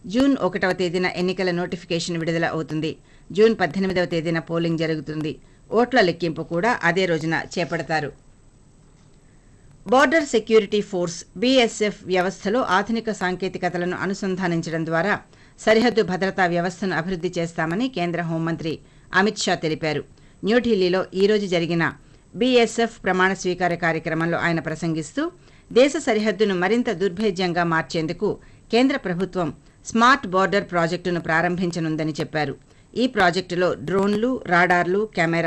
June ఒకటవ తేదీన ఎన్నికల నోటిఫికేషన్ విడుదల అవుతుంది జూన్ పద్దెనిమిదవ తేదీన పోలింగ్ జరుగుతుంది ఓట్ల లెక్కింపు కూడా అదే రోజున చేపడతారు బార్డర్ సెక్యూరిటీ ఫోర్స్ బీఎస్ఎఫ్ వ్యవస్థలో ఆధునిక సాంకేతికతలను అనుసంధానించడం ద్వారా సరిహద్దు భద్రతా వ్యవస్థను అభివృద్ధి చేస్తామని కేంద్ర హోంమంత్రి అమిత్ షా తెలిపారు న్యూఢిల్లీలో ఈ రోజు జరిగిన బీఎస్ఎఫ్ ప్రమాణ స్వీకార కార్యక్రమంలో ఆయన ప్రసంగిస్తూ దేశ సరిహద్దును మరింత దుర్భేద్యంగా మార్చేందుకు కేంద్ర ప్రభుత్వం స్మార్ట్ బార్డర్ ప్రాజెక్టును ప్రారంభించనుందని చెప్పారు ఈ ప్రాజెక్టులో డ్రోన్లు రాడార్లు కెమెరా